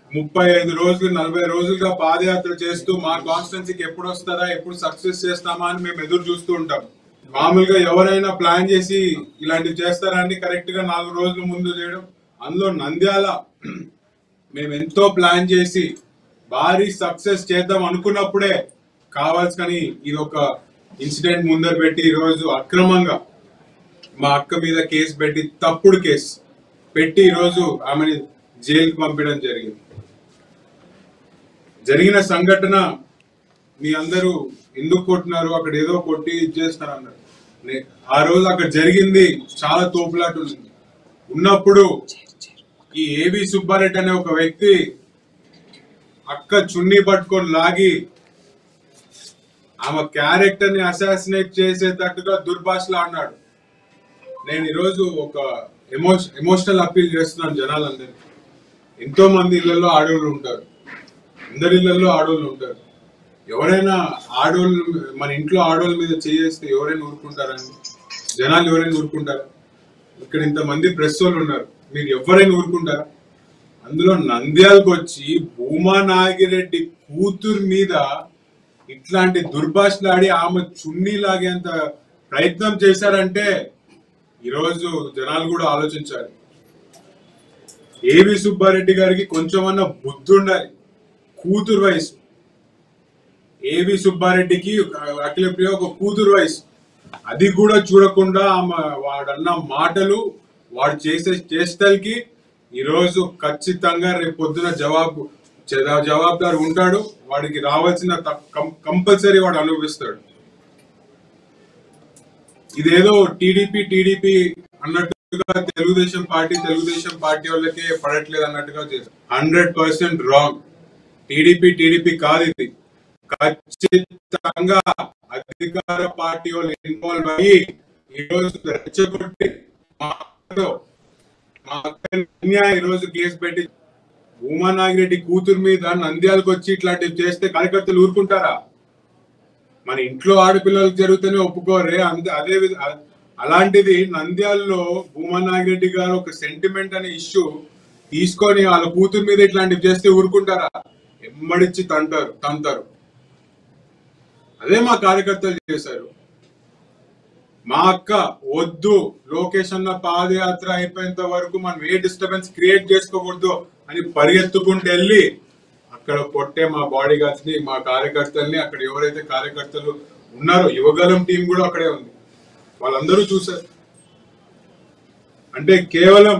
ముప్పై ఐదు రోజులు నలభై రోజులుగా పాదయాత్ర చేస్తూ మా కాన్స్టిట్యున్సీకి ఎప్పుడు వస్తారా ఎప్పుడు సక్సెస్ చేస్తామా అని మేము ఎదురు చూస్తూ ఉంటాం మామూలుగా ఎవరైనా ప్లాన్ చేసి ఇలాంటివి చేస్తారా అని కరెక్ట్ గా నాలుగు రోజుల ముందు చేయడం అందులో నంద్యాల మేము ఎంతో ప్లాన్ చేసి భారీ సక్సెస్ చేద్దాం అనుకున్నప్పుడే కావాల్సి కానీ ఇది ఒక ఇన్సిడెంట్ ముందర పెట్టి ఈ రోజు అక్రమంగా మా అక్క మీద కేసు పెట్టి తప్పుడు కేసు పెట్టి ఈరోజు ఆమెని జైలుకి పంపించడం జరిగింది జరిగిన సంఘటన మీ అందరూ ఎందుకు కొట్టినారు అక్కడ ఏదో కొట్టి ఇది చేస్తున్నారు అన్నారు నే- ఆ రోజు అక్కడ జరిగింది చాలా తోపులాట ఉంది ఉన్నప్పుడు ఈ ఏబి సుబ్బారెడ్డి అనే ఒక వ్యక్తి అక్క చున్నీ పట్టుకొని లాగి ఆమె క్యారెక్టర్ ని అసాసినేట్ చేసేటట్టుగా దుర్భాషలో అన్నాడు నేను ఈరోజు ఒక ఎమోష ఎమోషనల్ అప్పీల్ చేస్తున్నాను జనాలందరికీ ఎంతో మంది ఇళ్లలో ఆడవాళ్ళు ఉంటారు అందరి ఇళ్లలో ఆడవాళ్ళు ఉంటారు ఎవరైనా ఆడవాళ్ళు మన ఇంట్లో ఆడవాళ్ళ మీద చేస్తే ఎవరైనా ఊరుకుంటారండి జనాలు ఎవరైనా ఊరుకుంటారా ఇక్కడ ఇంతమంది ప్రెస్ వాళ్ళు ఉన్నారు మీరు ఎవరైనా ఊరుకుంటారా అందులో నంద్యాలకు వచ్చి భూమా నాగిరెడ్డి కూతురు మీద ఇట్లాంటి దుర్భాషలాడి ఆమె చున్నీ లాగేంత ప్రయత్నం చేశారంటే ఈరోజు జనాలు కూడా ఆలోచించాలి ఏవి సుబ్బారెడ్డి గారికి కొంచెమన్నా బుద్ధి ఉండాలి కూతురు వయసు ఏవి సుబ్బారెడ్డికి అఖిల ప్రియ ఒక కూతురు వయసు అది కూడా చూడకుండా ఆమె వాడన్న మాటలు వాడు చేసే చేష్టలకి ఈరోజు ఖచ్చితంగా రేపు పొద్దున జవాబు జవా- జవాబుదారు ఉంటాడు వాడికి రావాల్సిన కంపల్సరీ వాడు అనుభవిస్తాడు ఇదేదో టీడీపీ టీడీపీ అన్నట్టుగా తెలుగుదేశం పార్టీ తెలుగుదేశం పార్టీ వాళ్ళకే పడట్లేదు అన్నట్టుగా చేశారు hundred percent wrong TDP TDP కాదు ఇది ఖచ్చితంగా అధికార పార్టీ వాళ్ళు ఇన్వాల్వ్ అయ్యి ఈ రోజు రెచ్చగొట్టి మా అక్కతో మా అక్కని అన్యాయం ఈ రోజు కేసు పెట్టి ఉమా నాగిరెడ్డి కూతురు మీద నంద్యాలకు వచ్చి ఇట్లాంటివి చేస్తే కార్యకర్తలు ఊరుకుంటారా మన ఇంట్లో ఆడపిల్లలకు జరుగుతూనే ఒప్పుకోరే అంతే అదే విధ అ- అలాంటిది నంద్యాలలో భూమా నాగిరెడ్డి గారు ఒక సెంటిమెంట్ అనే ఇష్యూ తీసుకొని వాళ్ళ కూతురు మీద ఇట్లాంటివి చేస్తే ఊరుకుంటారా ఎమ్మడిచ్చి తంటారు తంతారు అదే మా కార్యకర్తలు చేశారు మా అక్క వద్దు లోకేష్ అన్న పాదయాత్ర అయిపోయేంత వరకు మనం ఏ డిస్టర్బెన్స్ క్రియేట్ చేసుకోకూడదు అని పరిగెత్తుకుంటూ వెళ్ళి అక్కడ కొట్టే మా బాడీ గార్డ్స్ ని మా కార్యకర్తల్ని అక్కడ ఎవరైతే కార్యకర్తలు ఉన్నారో యువగలం టీం కూడా అక్కడే ఉంది వాళ్ళందరూ చూశారు అంటే కేవలం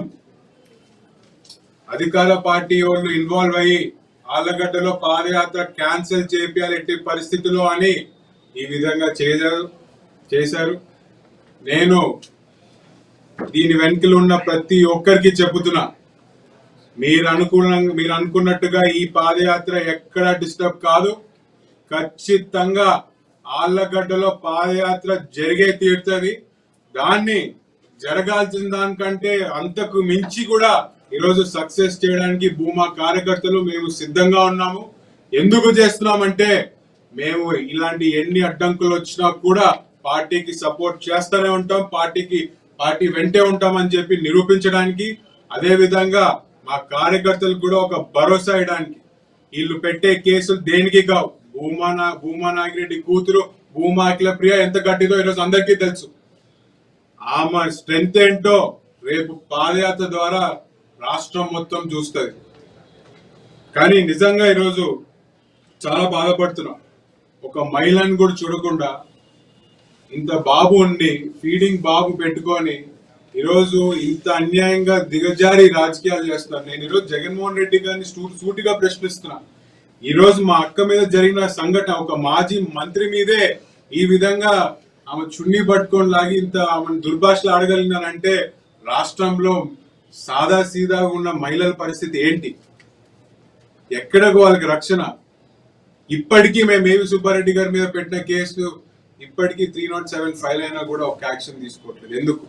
అధికార పార్టీ వాళ్ళు ఇన్వాల్వ్ అయ్యి ఆలగడ్డలో పాదయాత్ర క్యాన్సిల్ చేపియాలి ఎట్టి పరిస్థితుల్లో అని ఈ విధంగా చేశారు చేశారు నేను దీని వెనుకలు ఉన్న ప్రతి ఒక్కరికి చెబుతున్నా మీరు అనుకున్న మీరు అనుకున్నట్టుగా ఈ పాదయాత్ర ఎక్కడ డిస్టర్బ్ కాదు ఖచ్చితంగా ఆళ్ళగడ్డలో పాదయాత్ర జరిగే తీరుతుంది దాన్ని జరగాల్సిన దానికంటే అంతకు మించి కూడా ఈరోజు సక్సెస్ చేయడానికి భూమా కార్యకర్తలు మేము సిద్ధంగా ఉన్నాము ఎందుకు చేస్తున్నామంటే మేము ఇలాంటి ఎన్ని అడ్డంకులు వచ్చినా కూడా పార్టీకి సపోర్ట్ చేస్తూనే ఉంటాం పార్టీకి పార్టీ వెంటే ఉంటామని చెప్పి నిరూపించడానికి అదే విధంగా మా కార్యకర్తలకు కూడా ఒక భరోసా ఇవ్వడానికి వీళ్ళు పెట్టే కేసులు దేనికి కావు భూమా నా- భూమా నాగిరెడ్డి కూతురు భూమా అఖిల ప్రియ ఎంత గట్టిదో ఈరోజు అందరికీ తెలుసు ఆమె స్ట్రెంత్ ఏంటో రేపు పాదయాత్ర ద్వారా రాష్ట్రం మొత్తం చూస్తుంది కానీ నిజంగా ఈరోజు చాలా బాధపడుతున్నాం ఒక మహిళను కూడా చూడకుండా ఇంత బాబు ఉండి ఫీడింగ్ బాబు పెట్టుకొని ఈరోజు ఇంత అన్యాయంగా దిగజారి రాజకీయాలు చేస్తున్నారు నేను ఈరోజు జగన్మోహన్ రెడ్డి గారిని సూ- సూటిగా ప్రశ్నిస్తున్నా ఈ రోజు మా అక్క మీద జరిగిన సంఘటన ఒక మాజీ మంత్రి మీదే ఈ విధంగా ఆమె చున్నీ పట్టుకొని లాగి ఇంత ఆమెను దుర్భాషలు ఆడగలిగినారంటే రాష్ట్రంలో సాదా సీదా ఉన్న మహిళల పరిస్థితి ఏంటి ఎక్కడకు వాళ్ళకి రక్షణ ఇప్పటికీ మేము ఏవి సుబ్బారెడ్డి గారి మీద పెట్టిన కేసు ఇప్పటికీ త్రీ నాట్ సెవెన్ ఫైల్ అయినా కూడా ఒక యాక్షన్ తీసుకోవట్లేదు ఎందుకు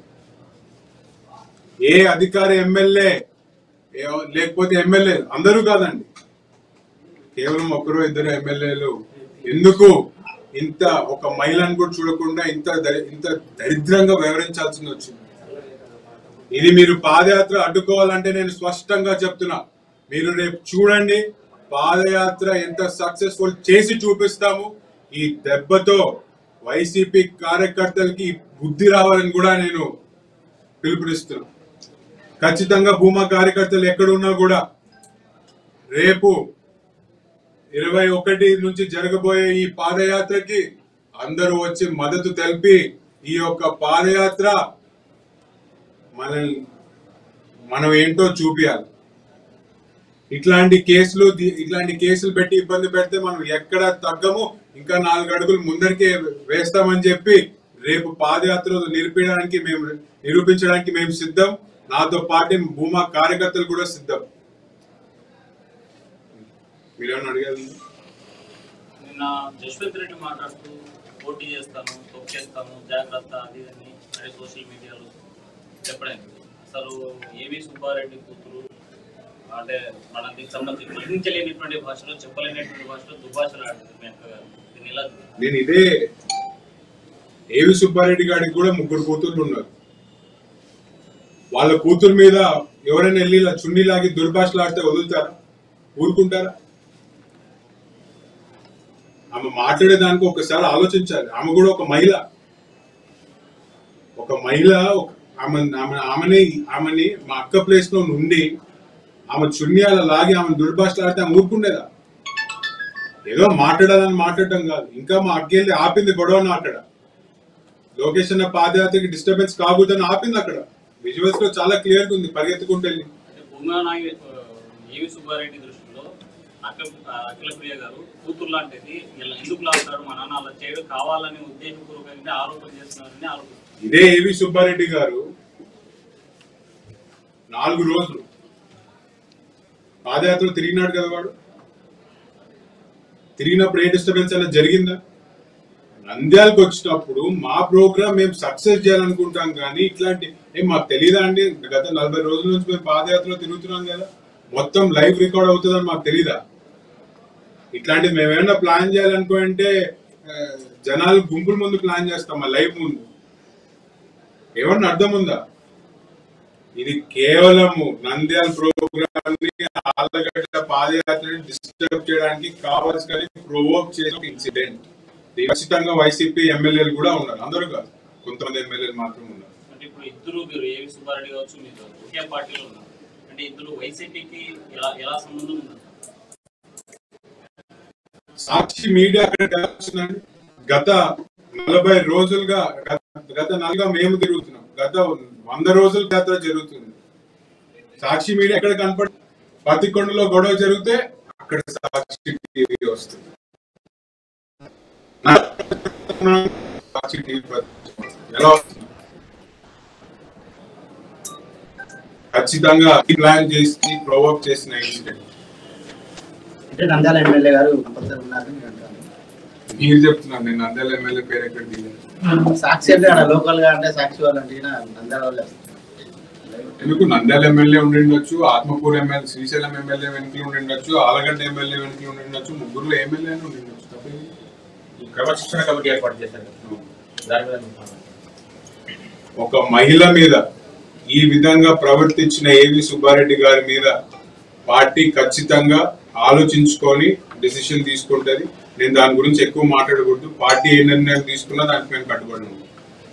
ఏ అధికారి ఎమ్మెల్యే లేకపోతే ఎమ్మెల్యే అందరూ కాదండి కేవలం ఒకరు ఇద్దరు ఎమ్మెల్యేలు ఎందుకు ఇంత ఒక మహిళను కూడా చూడకుండా ఇంత దరి- ఇంత దరిద్రంగా వివరించాల్సింది వచ్చింది ఇది మీరు పాదయాత్ర అడ్డుకోవాలంటే నేను స్పష్టంగా చెప్తున్నా మీరు రేపు చూడండి పాదయాత్ర ఎంత సక్సెస్ఫుల్ చేసి చూపిస్తాము ఈ దెబ్బతో వైసీపీ కార్యకర్తలకి బుద్ధి రావాలని కూడా నేను పిలుపునిస్తున్నాను ఖచ్చితంగా భూమా కార్యకర్తలు ఎక్కడున్నా కూడా రేపు ఇరవై ఒకటి నుంచి జరగబోయే ఈ పాదయాత్రకి అందరూ వచ్చి మద్దతు తెలిపి ఈ యొక్క పాదయాత్ర మనల్ని మనం ఏంటో చూపియాలి ఇట్లాంటి కేసులు ది- ఇట్లాంటి కేసులు పెట్టి ఇబ్బంది పెడితే మనం ఎక్కడ తగ్గము ఇంకా నాలుగు అడుగులు ముందరికే వేస్తామని చెప్పి రేపు పాదయాత్ర నిరూపించడానికి మేము నిరూపించడానికి మేము సిద్ధం నాతో పాటు భూమా కార్యకర్తలు కూడా సిద్ధం మీరేమన్నా అడిగారు నిన్న జశ్వంత్ రెడ్డి మాట్లాడుతూ పోటీ చేస్తాను తొక్కేస్తాను జాగ్రత్త అది ఇది అని అదే సోషల్ మీడియాలో చెప్పలేదు అసలు ఏవి సుబ్బారెడ్డి కూతురు అంటే మనకి సంబంధించి గ్రహించలేనిటువంటి భాషలో చెప్పలేనటువంటి భాషలో దుర్భాషలు ఆడింది మీ అక్క గారు దీన్ని ఇలా నేను ఇదే ఏవి సుబ్బారెడ్డి గారికి కూడా ముగ్గురు కూతుర్లు ఉన్నారు వాళ్ళ కూతురు మీద ఎవరైనా వెళ్ళి ఇలా చున్నీ లాగి దుర్భాషలాడితే వదులుతారా ఊరుకుంటారా ఆమె మాట్లాడేదానికి ఒకసారి ఆలోచించాలి ఆమె కూడా ఒక మహిళ ఒక మహిళ ఒక- ఆమె ఆమె ఆమెని ఆమెని మా అక్క ప్లేస్ లో నుండి ఆమె చున్నీ అలా లాగి ఆమె దుర్భాషలాడితే ఆమె ఊరుకుండేదా ఏదో మాట్లాడాలని మాట్లాడటం కాదు ఇంకా మా అగ్గెళ్ళి ఆపింది గొడవను అక్కడ లోకేష్ అన్న పాదయాత్రకి డిస్టర్బెన్స్ కాకూడదని ఆపింది అక్కడ విజువల్స్ లో చాలా క్లియర్ గా ఉంది పరిగెత్తుకుంటూ వెళ్ళి అంటే భూమా నాగి ఏవి సుబ్బారెడ్డి దృష్టిలో అక్క అఖిల ప్రియ గారు కూతురు లాంటిది ఇలా ఎందుకు లాగుతారు మా నాన్న అలా చేయడం కావాలని ఉద్దేశపూర్వకంగా ఆరోపణ చేస్తున్నారని ఆరోపణ ఇదే ఏవి సుబ్బారెడ్డి గారు నాలుగు రోజులు పాదయాత్ర తిరిగినాడు కదా వాడు తిరిగినప్పుడు ఏ డిస్టర్బెన్స్ అయినా జరిగిందా నంద్యాలకు వచ్చినప్పుడు మా ప్రోగ్రామ్ మేము సక్సెస్ చేయాలనుకుంటాం కానీ ఇట్లాంటి ఏం మాకు తెలియదా అండి గత నలభై రోజుల నుంచి మేము పాదయాత్రలో తిరుగుతున్నాం కదా మొత్తం లైవ్ రికార్డ్ అవుతుందని మాకు తెలీదా ఇట్లాంటివి మేము ఏమైనా ప్లాన్ చేయాలనుకుంటే ఆ, జనాలు గుంపుల ముందు ప్లాన్ చేస్తాం ఆ లైవ్ ముందు ఏమన్నా అర్థం ఉందా ఇది కేవలము నంద్యాల ప్రోగ్రామ్ ని ఆలగడ్డ పాదయాత్రని డిస్టర్బ్ చేయడానికి కావాల్సిన ప్రొవోక్ చేసిన ఇన్సిడెంట్ ఖచ్చితంగా వైసీపీ ఎమ్మెల్యేలు కూడా ఉన్నారు అందరూ కాదు కొంతమంది ఎమ్మెల్యేలు మాత్రం ఉన్నారు అంటే ఇప్పుడు ఇద్దరు మీరు ఏవి సుబ్బారెడ్డి కావచ్చు మీరు ఒకే పార్టీలో ఉన్నారు అంటే ఇద్దరు వైసీపీకి ఎలా ఎలా సంబంధం ఉందంట సాక్షి మీడియా అక్కడ వస్తుందండి గత నలభై రోజులుగా గత- గత నలుగా మేము తిరుగుతున్నాం గత వంద రోజుల యాత్ర జరుగుతుంది సాక్షి మీడియా ఎక్కడ కనపడ పత్తికొండలో గొడవ జరిగితే అక్కడ సాక్షి టీవీ వస్తుంది సాక్షి టీవీ ఎలా వస్తుంది ఖచ్చితంగా ప్లాన్ చేసి ప్రొవోక్ చేసిన ఇన్సిడెంట్ అంటే నంద్యాల ఎమ్మెల్యే గారు కంపల్సరీ ఉన్నారని నేను అంటాను మీరు చెప్తున్నారు నేను నంద్యాల ఎమ్మెల్యే పేరు ఎక్కడ దిగాను సాక్షి అంటే ఆడ లోకల్ గా అంటే సాక్షి వాళ్ళు అంటే ఈయన నంద్యాల వాళ్ళే ఎందుకు నంద్యాల ఎమ్మెల్యే ఉండిండొచ్చు ఆత్మకూరు ఎమ్మెల్యే శ్రీశైలం ఎమ్మెల్యే వెనుకలు ఉండిండొచ్చు ఆలగడ్డ ఎమ్మెల్యే వెనుకలు ఉండిండొచ్చు ముగ్గురులో ఎమ్మెల్యే ఉండిండొచ్చు తప్పేంది? ఈ క్రమశిక్షణ కమిటీ ఏర్పాటు చేశారు కదా. దాని మీద మీ కామెంట్. ఒక మహిళ మీద ఈ విధంగా ప్రవర్తించిన ఏవి సుబ్బారెడ్డి గారి మీద పార్టీ ఖచ్చితంగా ఆలోచించుకొని డిసిషన్ తీసుకుంటది నేను దాని గురించి ఎక్కువ మాట్లాడకూడదు పార్టీ ఏ నిర్ణయం తీసుకున్నా దానికి మేము కట్టుబడి ఉన్నాం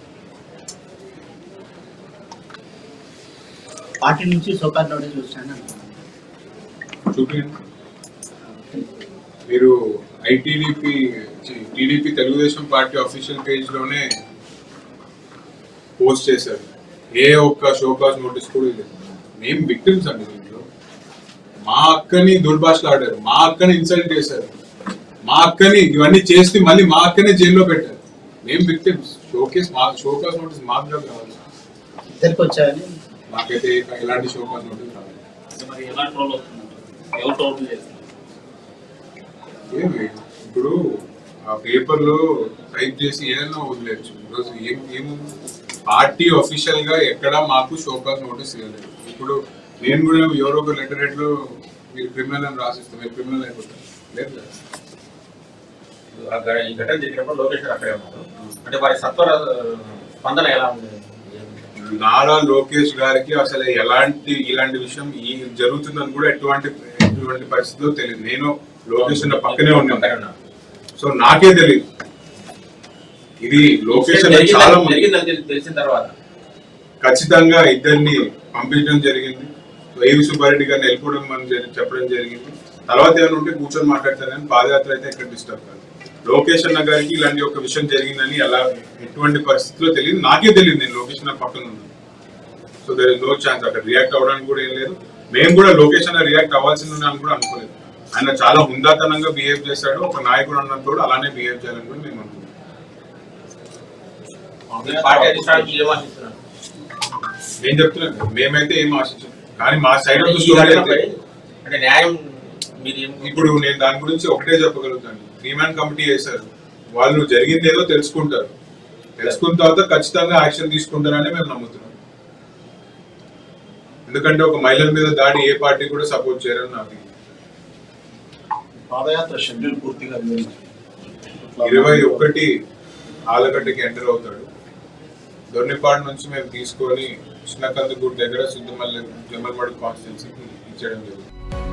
పార్టీ నుంచి సోకార్ నోటీస్ చూస్తాను అనుకున్నాను చూపించండి మీరు ITDP TDP Telugu Desam party official page లోనే పోస్ట్ చేశారు ఏ ఒక్క షోకాస్ నోటీస్ కూడా లేదు మేము విక్టిమ్స్ అండి దీంట్లో మా అక్కని దుర్భాషలు ఆడారు మా అక్కని ఇన్సల్ట్ చేశారు మా అక్కని ఇవన్నీ చేసి మళ్ళీ మా అక్కనే జైల్లో పెట్టారు మేము విక్టిమ్స్ షోకేస్ మా షోకాస్ నోటీస్ మాకు కూడా కావాలి ఇద్దరికి వచ్చాయని మాకైతే ఎలాంటి షోకాస్ నోటీస్ రాలేదు అంటే మరి ఎలా ట్రోల్ అవుతుందంటారు ఎవరు ట్రోల్ చేస్తున్నారు ఏమి ఇప్పుడు ఆ పేపర్ లో టైప్ చేసి ఏదైనా వదిలేచ్చు ఈరోజు ఏం ఏముంది పార్టీ అఫీషియల్ గా ఎక్కడ మాకు షోకాస్ నోటీస్ ఇవ్వలేదు ఇప్పుడు నేను కూడా ఎవరో ఒక లెటర్ లో మీరు క్రిమినల్ అని రాసిస్తాం మీరు క్రిమినల్ అయిపోతారు లేదు కదా. ఆ ఘ- ఈ ఘటన జరిగినప్పుడు లోకేష్ గారు అక్కడే ఉన్నారు అంటే వారి సత్వర ఆ, స్పందన ఎలా ఉంది నారా లోకేష్ గారికి అసలు ఎలాంటి ఇలాంటి విషయం ఈ జరుగుతుందని కూడా ఎటువంటి ఎటువంటి పరిస్థితిలో తెలియదు నేను లోకేష్ ఉన్న పక్కనే పక్కనే ఉన్నాను ఉన్నా. సో నాకే తెలియదు ఇది లోకేష్ అన్న జరిగిందని- చాలా మంది జరిగిందని తెలి- తెలిసిన తర్వాత ఖచ్చితంగా ఇద్దరిని పంపించడం జరిగింది సో ఏవి సుబ్బారెడ్డి గారిని వెళ్ళిపోవడం మనం జరి- చెప్పడం జరిగింది తర్వాత ఏమైనా ఉంటే కూర్చొని మాట్లాడతారు కానీ పాదయాత్ర అయితే ఎక్కడ డిస్టర్బ్ కాదు లోకేష్ అన్న గారికి ఇలాంటి ఒక విషయం జరిగిందని ఎలా ఎటువంటి పరిస్థితిలో తెలియదు నాకే తెలియదు నేను లోకేష్ అన్న పక్కన ఉన్నాను so there is no chance అక్కడ రియాక్ట్ అవ్వడానికి కూడా ఏం లేదు మేము కూడా లోకేష్ అన్న రియాక్ట్ అవ్వాల్సింది ఉంది అని కూడా అనుకోలేదు ఆయన చాలా హుందాతనంగా బిహేవ్ చేశాడు ఒక నాయకుడు అన్నప్పుడు కూడా అలానే బిహేవ్ చేయాలని కూడా మేము అనుకున్నాం మీరు పార్టీ అధిష్టానానికి ఏం ఆశిస్తున్నారు నేను చెప్తున్నాను కదా, మేమైతే ఏం ఆశించాం కానీ మా సైడ్ ఆఫ్ ద ఈ స్టోరీ ఘటనపై అయితే అంటే న్యాయం మీరు ఏం ఇప్పుడు నేను దాని గురించి ఒకటే చెప్పగలుగుతాను త్రీ మ్యాన్ కమిటీ వేశారు వాళ్ళు జరిగింది ఏదో తెలుసుకుంటారు తెలుసుకున్న తర్వాత ఖచ్చితంగా యాక్షన్ తీసుకుంటారని మేము నమ్ముతున్నాం ఎందుకంటే ఒక మహిళల మీద దాడి ఏ పార్టీ కూడా సపోర్ట్ చేయరని నాకు పాదయాత్ర షెడ్యూల్ పూర్తిగా వివరించండి. ఇరవై ఒకటి ఆలగడ్డకి ఎంటర్ అవుతాడు దొన్నిపాడు నుంచి మేము తీసుకొని కృష్ణకందుకూరు దగ్గర సిద్ధమల్లి జమల్మడు కాన్స్టిట్యున్సీకి ఇచ్చేయడం జరుగుతుంది